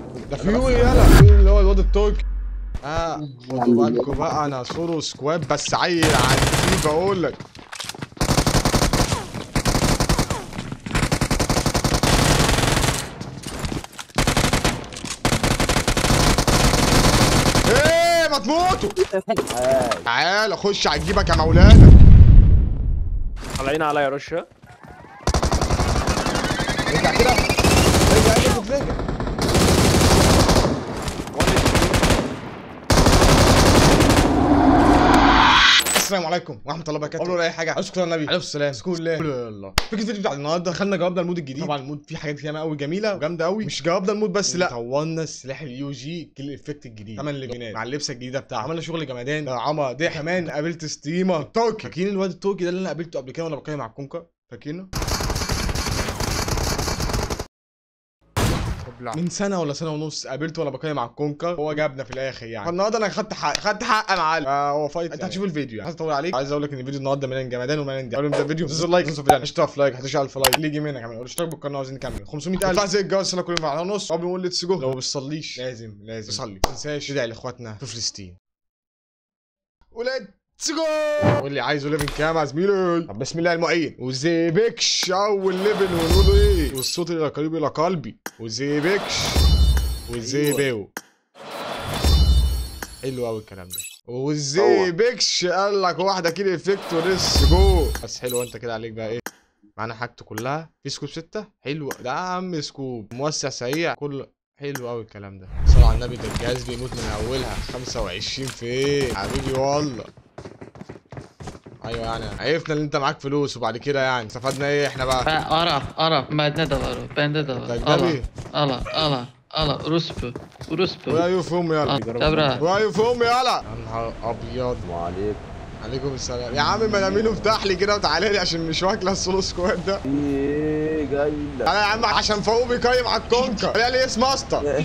ده فيوري يلا فيوري اللي هو الواد التركي اه خدوا بالكوا بقى انا سورو سكواد بس عيل عندي بقول لك ايه ما تموتوا تعال خش هتجيبك يا مولانا طالعين عليا رشه رجع كده رجع رجع رجع السلام عليكم ورحمه الله وبركاته قبل ولا اي حاجه اشكر النبي عليه السلام شكرا لله الله فكره الفيديو بتاع النهارده دخلنا جربنا المود الجديد طبعا المود فيه حاجات ياما قوي جميله وجامده قوي مش جربنا المود بس لا طورنا السلاح اليو جي كل افكت الجديد كمان اللي مع اللبسه الجديده بتاعه عملنا شغل جمدان عمى ده كمان قابلت ستريمر تركي فاكرين الواد التركي ده اللي انا قابلته قبل كده وانا بتكلم على الكونكر فاكرينه من سنه ولا سنه ونص قابلته وانا بكلم على الكونكر هو جابنا في الاخر يعني فالنهارده انا خدت حق خدت حق يا معلم آه، هو فايت انت هتشوف الفيديو يعني عايز اطول عليك عايز اقول لك ان الفيديو النهارده مليان جمدان ومليان دي قبل ما نبدا الفيديو تنزل لايك تنسوا الفيديو اشترك في لايك هتشتغل في لايك اللي يجي منك كمان اشترك بالقناه عاوزين نكمل 500000 اطلع زي الجواز صلاه كل يوم على نص قبل ما نقول ليتس جو لو ما بتصليش لازم لازم تصلي ما تنساش تدعي لاخواتنا في فلسطين ولاد جو واللي عايزه ليفل كام يا زميلي طب بسم الله المعين وزيبكش اول ليفل ونقول ايه والصوت الى قريب الى قلبي وزيبكش وزيبيو حلو قوي الكلام ده وزيبكش قال لك واحده كده افكت وليتس جو بس حلو انت كده عليك بقى ايه معانا حاجته كلها في سكوب ستة حلو ده يا عم سكوب موسع سريع كل حلو قوي الكلام ده صلى على النبي ده الجهاز بيموت من اولها 25 في ايه حبيبي والله ايوه يعني عرفنا ان انت معاك فلوس وبعد كده يعني استفدنا ايه احنا بقى Ben Arap, Arap, bende de var o, bende de var. Tabii, Allah, tabii. Allah, Allah, Allah, Rus bu, Rus bu. ويا يو فوم يلا Al, Devra. ويا يو فوم يلا يا نهار ابيض وعليكم عليكم السلام يا عم ما نميله افتح لي كده وتعالى لي عشان مش واكله السولو سكواد ده في ايه جاي لك انا يا عم عشان فاروق بيقيم على الكونكر قال لي اسم ماستر يا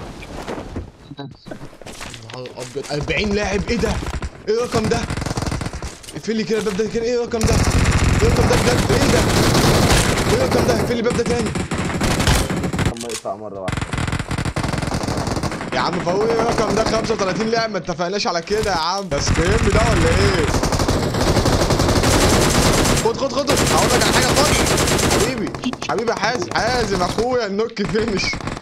نهار ابيض 40 لاعب ايه ده؟ ايه الرقم ده؟ اقفل لي كده الباب ده كده ايه الرقم ده؟ ايه الرقم ده بجد ايه ده؟ ايه الرقم ده؟ اقفل لي الباب ده تاني اما يقطع مره واحده يا عم فاروق ايه الرقم ده 35 لاعب ما اتفقناش على كده يا عم ده سكريم ده ولا ايه؟ خد خد خد هقول لك على حاجه خد حبيبي حبيبي يا حازم حازم اخويا النوك فينش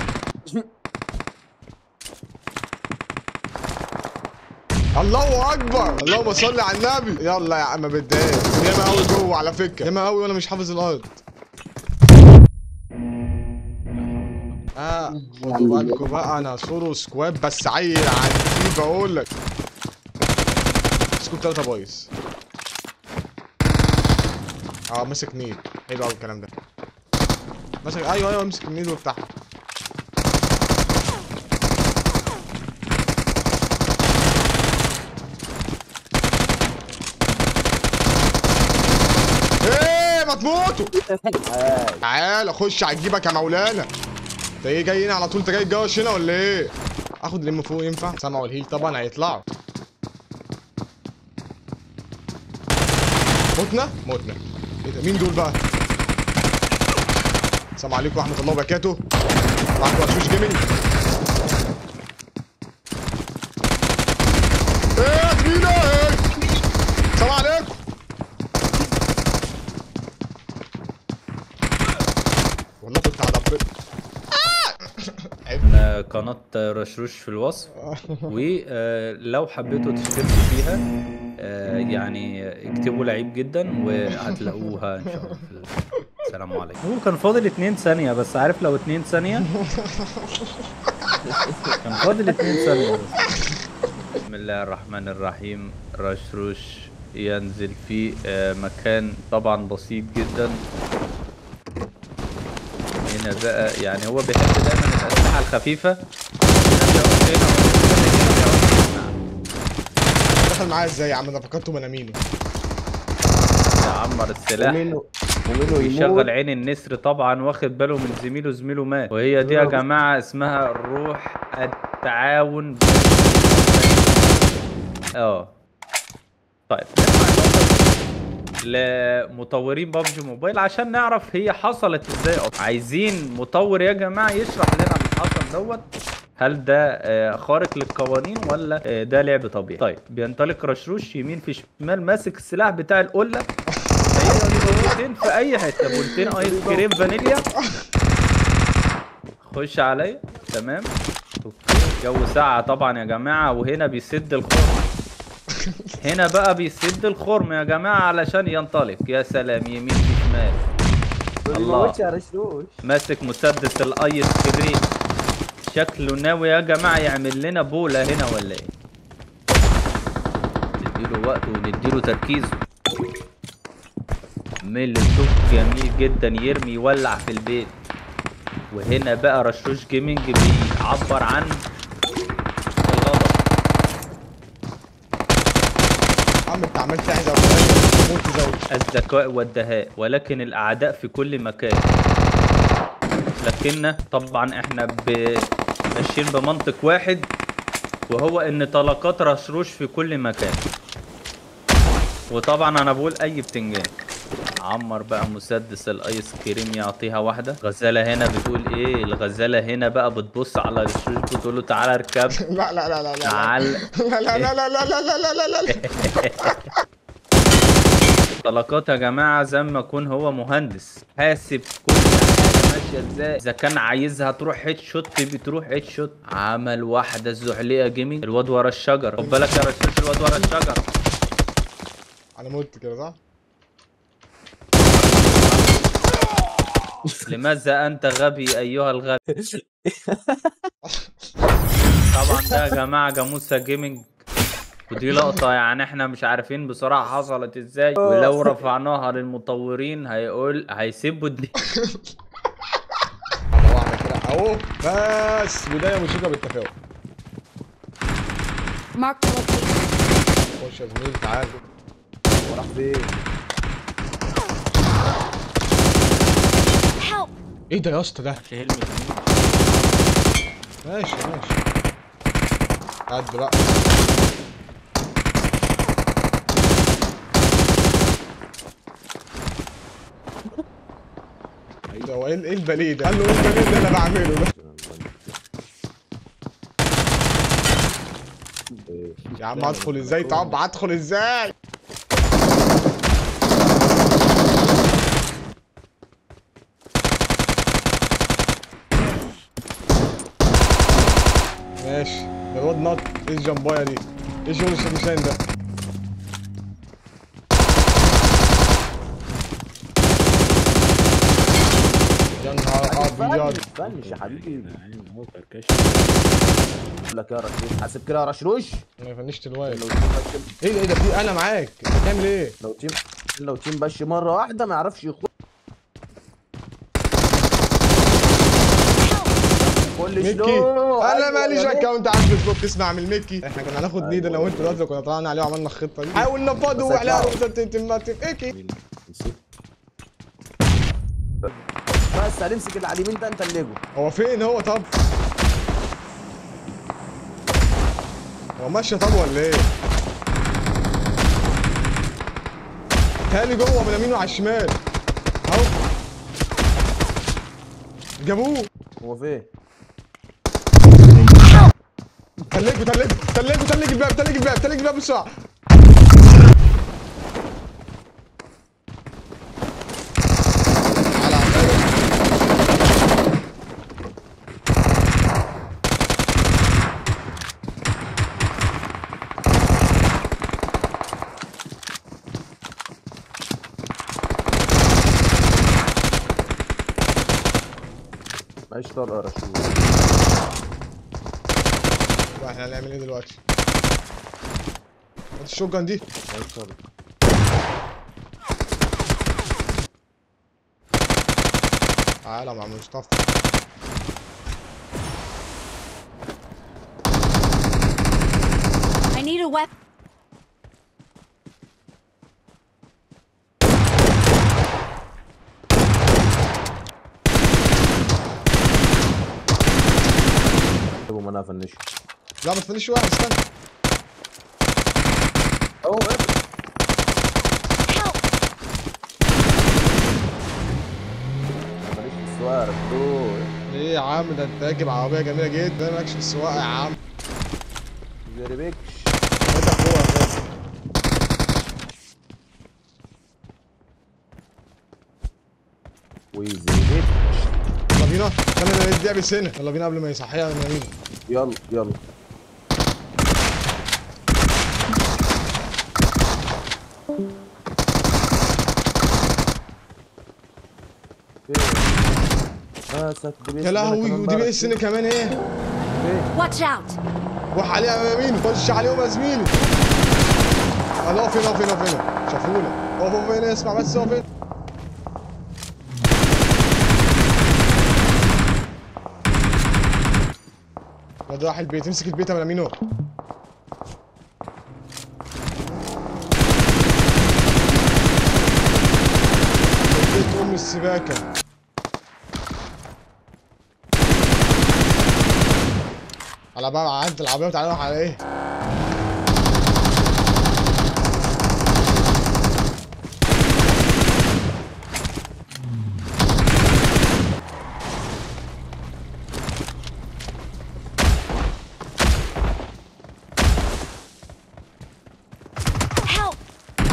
الله اكبر اللهم صل على النبي يلا يا عم بدايه ياما قوي جوه على فكره ياما قوي وانا مش حافظ الارض اه خدوا بالكوا بقى انا سورو سكواد بس عيل عندي بقول لك سكوب 3 بايظ اه مسك نيل حلو قوي الكلام ده مسك ايوه ايوه امسك النيل وافتحه ايه ما تموتوا تعال اخش هتجيبك يا مولانا انت ايه جاي هنا على طول انت جاي الجوش هنا ولا ايه اخد لم فوق ينفع سمعوا الهيل طبعا هيطلعوا متنا متنا ايه ده مين دول بقى السلام عليكم ورحمه الله وبركاته معاكم وشوش جيمنج ايه يا زميلي ايه السلام عليكم والله كنت على ربنا آه، قناة رشروش في الوصف ولو حبيتوا تشتركوا فيها آه، يعني اكتبوا لعيب جدا وهتلاقوها ان شاء الله في ال- السلام عليكم هو كان فاضل 2 ثانية بس عارف لو 2 ثانية كان فاضل 2 ثانية بس بسم الله الرحمن الرحيم رشروش ينزل في آه، مكان طبعا بسيط جدا هنا بقى يعني هو بيحب دايما الأسلحة الخفيفة هنا بيقف هنا وهنا بيقف هنا. دخل معايا ازاي يا عم ده فكرته منامينه يعمر السلاح ومنه ومنه ويشغل يموت عين النسر طبعا واخد باله من زميله زميله مات وهي دي يا جماعة اسمها روح التعاون بين- اه طيب لمطورين بابجي موبايل عشان نعرف هي حصلت ازاي اصلا عايزين مطور يا جماعة يشرح لنا اللي حصل دوت هل ده آه، خارق للقوانين ولا آه، ده لعب طبيعي طيب بينطلق رشروش يمين في شمال ماسك السلاح بتاع القله هيقدر بولتين في اي حته بولتين ايس كريم فانيليا خش عليا تمام اوكي جو ساعة طبعا يا جماعة وهنا بيسد الخرم هنا بقى بيسد الخرم يا جماعة علشان ينطلق يا سلام يمين في شمال الله. الله يا رشروش ماسك مسدس الايس كريم شكله ناوي يا جماعة يعمل لنا بولة هنا ولا ايه نديله وقت ونديله تركيزه ميلتوك جميل جدا يرمي يولع في البيت وهنا بقى رشوش جيمنج بيعبر عن الغضب عم انت عملت عايز موت زوج الذكاء والدهاء ولكن الاعداء في كل مكان لكن طبعا احنا ب- ماشيين بمنطق واحد وهو ان طلقات رشروش في كل مكان وطبعا انا بقول اي بتنجان عمر بقى مسدس الايس كريم يعطيها واحده غزاله هنا بتقول ايه الغزاله هنا بقى بتبص على رشروش بتقول له تعالى اركب لا لا لا لا لا تعال لا لا لا لا لا لا لا لا لا لا طلقات يا جماعه زي ما يكون هو مهندس حاسب كل حاجه ماشيه ازاي اذا كان عايزها تروح هيد شوت بتروح هيد شوت عمل واحده الزحليقه جيمنج الواد ورا الشجر خد بالك يا رشاش الواد ورا الشجر انا مت كده صح؟ لماذا انت غبي ايها الغبي طبعا ده يا جماعه جاموسه جيمنج ودي لقطة يعني احنا مش عارفين بصراحة حصلت ازاي ولو رفعناها للمطورين هيقول هيسيبوا الدنيا اهو اعمل كده اهو بس بدايه مشرقه بالتفاؤل Mark the location. خش يا زميلي تعال وراح فين Help! ايه ده يا اسطى ده؟ في هلمت ماشي ماشي قد بقى ايه ده هو ايه ايه البليد ده؟ قال له ايه البليد اللي انا بعمله ده؟ يا عم ادخل ازاي طب ادخل ازاي؟ ماشي ده الواد نط ايه الجمبايه دي؟ ايه شغل الشمشان ده؟ يا نهار ابيض فنش يا حبيبي هو فركش بقول لك يا رشروش حاسب كده يا رشروش انا فنشت الواد لو تيم بش ايه ده ايه ده في انا معاك انت بتعمل ايه؟ لو تيم لو تيم بش مره واحده ما يعرفش يخش كل ميكي شنو انا أيوة ماليش يا اكونت على الفيسبوك اسمع من ميكي احنا كنا هناخد ليد انا وانت دلوقتي لو كنا طلعنا عليه وعملنا الخطه دي حاول نفضوا بس على هيطلعوا. روسة تماتيك ايكي بس هنمسك اللي على اليمين ده انت الليجو هو فين هو طب؟ هو ماشي طب ولا ايه؟ تاني جوه من اليمين وعلى الشمال اهو جابوه هو فين تلجوا تلجوا تلجوا تلج الباب تلج الباب تلج الباب بسرعه تعالى على الباب. معيش طلقه يا رشروش بقى احنا هنعمل ايه دلوقتي؟ هات الشوجن دي معيش طلقه تعالى مع مصطفى I need a weapon. ابو ما انا افنشه لا ما تفنيش واحد استنى اهو Help! ماليش في السؤال يا رشروش ايه يا عم ده انت راكب عربيه جميله جدا مالكش في السواقه يا عم زربكش انت اخويا يا فندم. وزربكش يلا بينا خلينا ندي بس هنا يلا بينا قبل ما يصحيها يلا بينا يلا يلا اه ساتر يا لهوي ودي بي اس هنا كمان ايه Watch out! روح عليها يا يمين خش عليهم يا زميلي انا اقف هنا اقف هنا اقف هنا شافونا اقف اقف هنا اسمع بس اقف هنا يا ده راح البيت امسك البيت يا مينو البيت ام السباكه على بقى عند العربيه وتعالى نروح على ايه Help!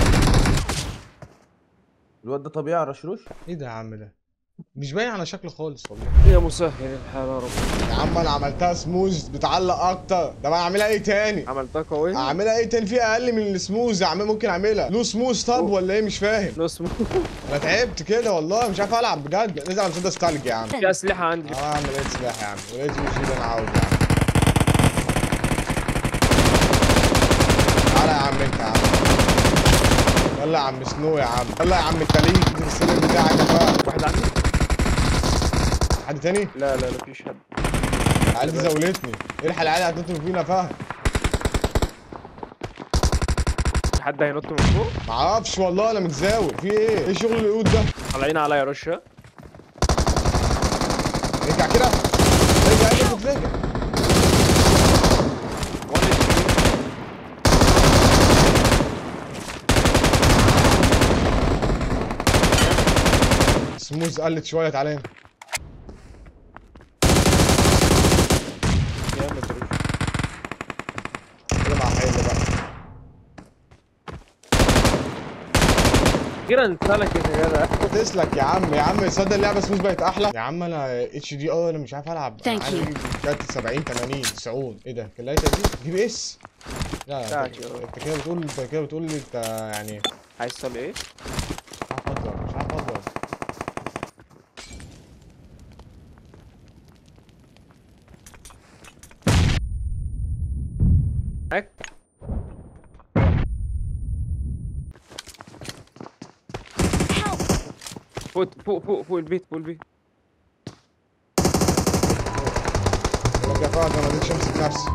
الواد ده طبيعي يا رشروش ايه ده يا عم ده مش باين على شكله خالص والله يا مسهل الحال يا رب يا عم انا عملتها سموز بتعلق اكتر ده انا اعملها ايه تاني عملتها قوي اعملها ايه تاني في اقل من السموز يا عم ممكن اعملها له سموز طب ولا ايه مش فاهم لو اسمه انا تعبت كده والله مش عارف العب بجد نزل على مسدس ثلج يا عم في اسلحه عندي اه يا عم لقيت سلاح يا عم ولقيت يو جي اللي انا عاوزه يا عم تعالى يا عم انت يا عم يلا يا عم سنو يا عم يلا يا عم التليك في السلم بتاعك يا فهد واحد عندي حد تاني؟ لا لا لا فيش حد العيال دي زولتني الحق العيال هتنطوا فينا فهد في حد هينط من فوق معرفش والله انا متزاول في ايه؟ ايه شغل القيود ده؟ طالعين عليا رشه ارجع كده ارجع ارجع ارجع سموز قلت شويه تعالى هنا جامد رش. كده مع حيل بقى اخيرا انسلك يا جدع تسلك يا عم يا عم تصدق اللعبه سموز بقت احلى يا عم انا اتش دي ار انا مش عارف العب Thank أنا عايز you. أجيب كارت 70 80 90 ايه ده كان لقيت دي دي بي اس لا بتاعك انت يا انت كده بتقول انت كده بتقول لي انت يعني عايز تصل ايه؟ مش عارف اضرب مش عارف اضرب معاك Help! فوق فوق فوق فوق البيت فوق البيت يا فهد انا ما قدرتش امسك نفسي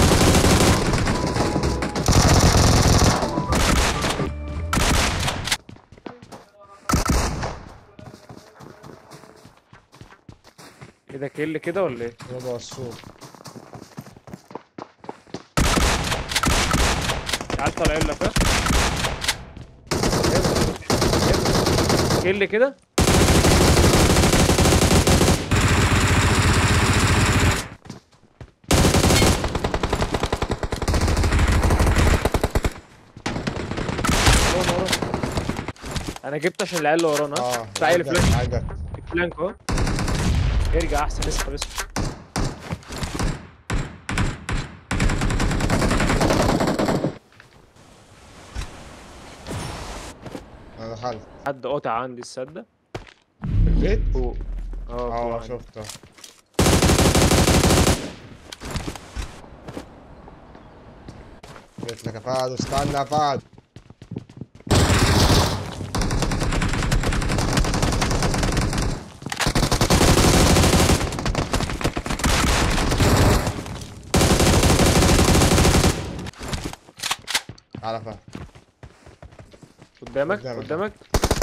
ايه ده كل كده ولا ايه؟ يلا الصوت تعال طالعين لك ها كل كده ورانا، ورانا. انا جبت عشان العيال اللي ورانا ها؟ اه تعالى عجبك، فلانك عجبك. فلانك اهو ارجع احسن اسمع اسمع انا دخلت حد قاطع عندي السده في البيت فوق اه فوق اه عندي. شفته جيت لك يا فهد استنى يا فهد تعالى يا فهد قدامك قدامك. قدامك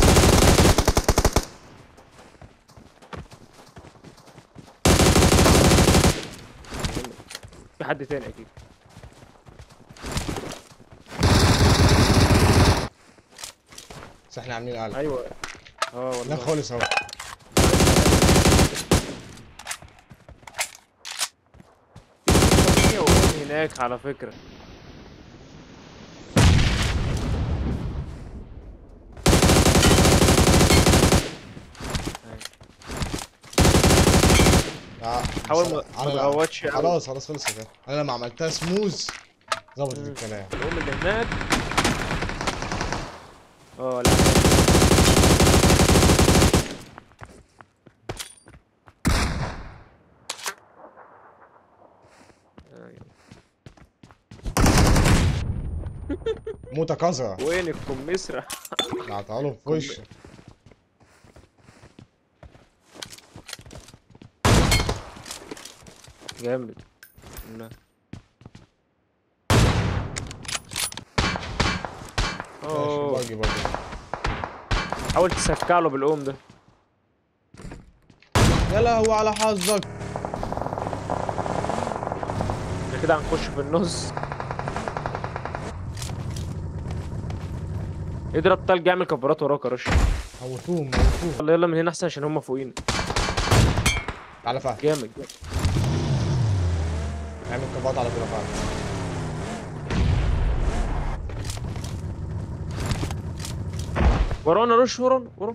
في حد تاني اكيد بس احنا عاملين قلق ايوه اه لا والله خالص اهو هناك على فكرة آه، حاول بس ما أنا ما لا. تغوتش أوي. خلاص خلاص خلص كده انا لما عملتها سموز ظبطت مم. الكلام الأم اللي هناك اه لا أيوة. موتة كزرة وين الكمثرى قطعها له في وشه جامد لا. ماشي اوه باجي برضه حاول تسكع له بالقوم ده يا لهوي على حظك احنا كده هنخش في النص اضرب تلج اعمل كفرات وراك يا رشا موتوهم موتوهم يلا يلا من هنا احسن عشان هم فوقينا تعالى فهد جامد اعمل كبات على كده فهد ورانا رش ورانا ورانا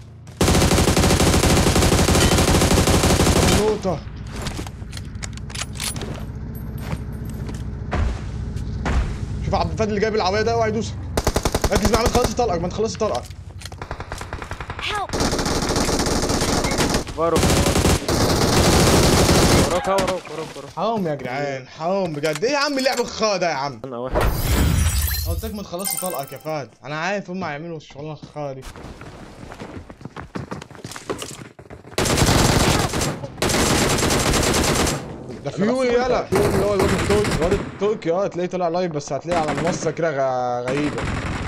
نقطة شوف عبد الفادي اللي جايب العربية ده اوعى يدوسك ركز معاه ما تخلصش طلقك ما تخلصش طلقك Help! وراك وراك ها، وراك وراك وراك حرام يا جدعان حرام بجد ايه يا عم اللعب الخا ده يا عم انا واحد قلت لك ما تخلصش طلقك يا فهد انا عارف هم هيعملوا الشغلانه الخا دي ده فيوري يلا فيوري اللي هو الواد التركي الواد التركي اه تلاقيه طلع لايف بس هتلاقيه على منصه كده غ- غريبه